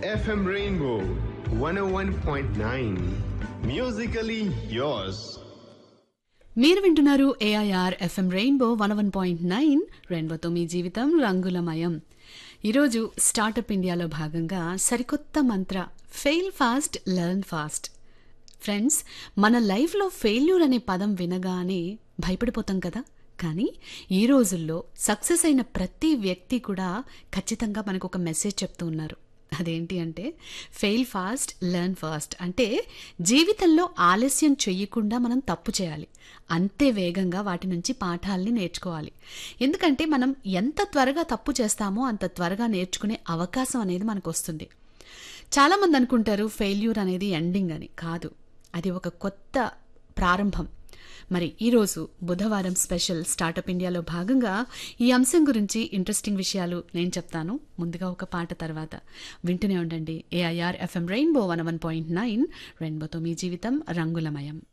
FM Rainbow 101.9. Musically yours. మీరు వింటున్నారు AIR FM rainbow one one point nine రెయిన్బోతో మీ జీవితం రంగులమయం ఈరోజు స్టార్టప్ ఇండియాలో భాగంగా సరికొత్త మంత్ర fail fast learn fast friends మన లైఫ్లో ఫెయిల్యూర్ అనే పదం వినగానే భయపడిపోతాం కదా కానీ ఈ రోజుల్లో సక్సెస్ అయిన ప్రతి వ్యక్తి కూడా ఖచ్చితంగా మనకు ఒక మెసేజ్ చెప్తూ ఉన్నారు అదేంటి అంటే ఫెయిల్ ఫాస్ట్ లెర్న్ ఫాస్ట్ అంటే జీవితంలో ఆలస్యం చెయ్యకుండా మనం తప్పు చేయాలి అంతే వేగంగా వాటి నుంచి పాఠాలని నేర్చుకోవాలి ఎందుకంటే మనం ఎంత త్వరగా తప్పు చేస్తామో అంత త్వరగా నేర్చుకునే అవకాశం అనేది మనకు వస్తుంది చాలామంది అనుకుంటారు ఫెయిల్యూర్ అనేది ఎండింగ్ అని కాదు అది ఒక కొత్త ప్రారంభం మరి ఈరోజు బుధవారం స్పెషల్ స్టార్టప్ ఇండియాలో భాగంగా ఈ అంశం గురించి ఇంట్రెస్టింగ్ విషయాలు నేను చెప్తాను ముందుగా ఒక పాట తర్వాత వింటూనే ఉండండి AIR FM rainbow one one point nine రెయిన్బోతో మీ జీవితం రంగులమయం